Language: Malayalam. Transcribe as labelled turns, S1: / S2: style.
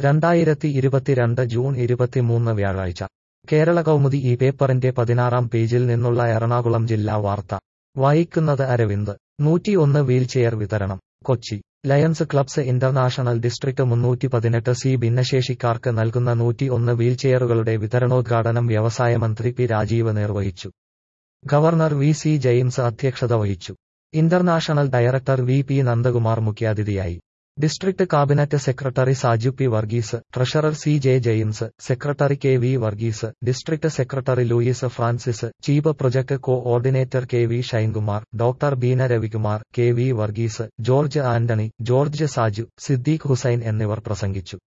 S1: രണ്ടായിരത്തി ഇരുപത്തിരണ്ട് ജൂൺ ഇരുപത്തിമൂന്ന് വ്യാഴാഴ്ച കേരള കൗമുദി ഈ പേപ്പറിന്റെ പതിനാറാം പേജിൽ നിന്നുള്ള എറണാകുളം ജില്ലാ വാർത്ത വായിക്കുന്നത് അരവിന്ദ് നൂറ്റിയൊന്ന് വീൽചെയർ വിതരണം Kochi Lions Clubs International district മുന്നൂറ്റി പതിനെട്ട് സി ഭിന്നശേഷിക്കാർക്ക് നൽകുന്ന നൂറ്റി ഒന്ന് വീൽചെയറുകളുടെ വിതരണോദ്ഘാടനം വ്യവസായ മന്ത്രി പി രാജീവ് നിർവഹിച്ചു ഗവർണർ വി സി ജെയിംസ് അധ്യക്ഷത വഹിച്ചു international director V P Nandakumar മുഖ്യാതിഥിയായി district cabinet secretary Saju P Varghese treasurer C J James secretary K V Varghese district secretary Louis Francis chief project coordinator K V Shinekumar doctor Beena Ravikumar K V Varghese George Antony George Saju Siddique Hussain എന്നിവർ പ്രസംഗിച്ചു